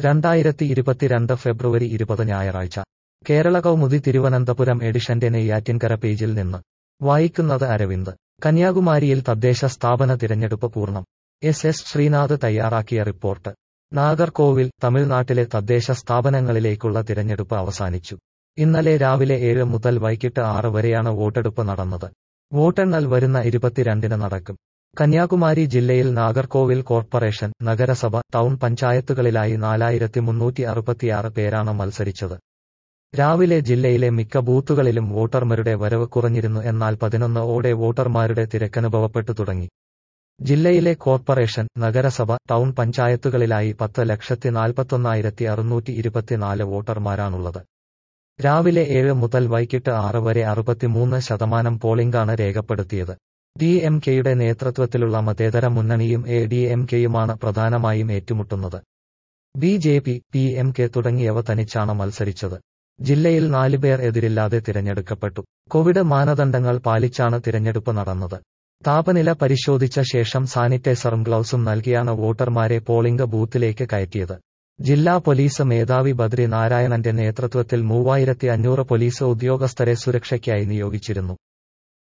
രണ്ടായിരത്തി ഇരുപത്തിരണ്ട് ഫെബ്രുവരി ഇരുപത് ഞായറാഴ്ച കേരള കൗമുദി തിരുവനന്തപുരം എഡിഷന്റെ നെയ്യാറ്റിൻകര പേജിൽ നിന്ന് വായിക്കുന്നത് അരവിന്ദ് കന്യാകുമാരിയിൽ തദ്ദേശ സ്ഥാപന തിരഞ്ഞെടുപ്പ് പൂർണ്ണം എസ് എസ് ശ്രീനാഥ് തയ്യാറാക്കിയ റിപ്പോർട്ട് നാഗർകോവിൽ തമിഴ്നാട്ടിലെ തദ്ദേശ സ്ഥാപനങ്ങളിലേക്കുള്ള തിരഞ്ഞെടുപ്പ് അവസാനിച്ചു ഇന്നലെ രാവിലെ ഏഴ് മുതൽ വൈകിട്ട് ആറ് വരെയാണ് വോട്ടെടുപ്പ് നടന്നത് വോട്ടെണ്ണൽ വരുന്ന ഇരുപത്തിരണ്ടിന് നടക്കും കന്യാകുമാരി ജില്ലയിൽ നാഗർകോവിൽ കോർപ്പറേഷൻ നഗരസഭ ടൗൺ പഞ്ചായത്തുകളിലായി നാലായിരത്തി മുന്നൂറ്റി അറുപത്തിയാറ് പേരാണ് മത്സരിച്ചത് രാവിലെ ജില്ലയിലെ മിക്ക ബൂത്തുകളിലും വോട്ടർമാരുടെ വരവ് കുറഞ്ഞിരുന്നു എന്നാൽ പതിനൊന്ന് ഓടെ വോട്ടർമാരുടെ തിരക്കനുഭവപ്പെട്ടു തുടങ്ങി ജില്ലയിലെ കോർപ്പറേഷൻ നഗരസഭ ടൗൺ പഞ്ചായത്തുകളിലായി പത്ത് ലക്ഷത്തി നാൽപ്പത്തൊന്നായിരത്തി അറുന്നൂറ്റി ഇരുപത്തിനാല് വോട്ടർമാരാണുള്ളത് രാവിലെ ഏഴ് മുതൽ വൈകിട്ട് ആറ് വരെ അറുപത്തിമൂന്ന് ശതമാനം പോളിംഗാണ് രേഖപ്പെടുത്തിയത് ഡി എം കെയുടെ നേതൃത്വത്തിലുള്ള മതേതര മുന്നണിയും എ ഡി എം കെയുമാണ് പ്രധാനമായും ഏറ്റുമുട്ടുന്നത് B J P P M K തുടങ്ങിയവ തനിച്ചാണ് മത്സരിച്ചത് ജില്ലയിൽ നാലുപേർ എതിരില്ലാതെ തിരഞ്ഞെടുക്കപ്പെട്ടു കോവിഡ് മാനദണ്ഡങ്ങൾ പാലിച്ചാണ് തിരഞ്ഞെടുപ്പ് നടന്നത് താപനില പരിശോധിച്ച ശേഷം സാനിറ്റൈസറും ഗ്ലൗസും നൽകിയാണ് വോട്ടർമാരെ പോളിംഗ് ബൂത്തിലേക്ക് കയറ്റിയത് ജില്ലാ പോലീസ് മേധാവി ബദ്രി നാരായണന്റെ നേതൃത്വത്തിൽ മൂവായിരത്തി അഞ്ഞൂറ് പോലീസ് ഉദ്യോഗസ്ഥരെ സുരക്ഷയ്ക്കായി നിയോഗിച്ചിരുന്നു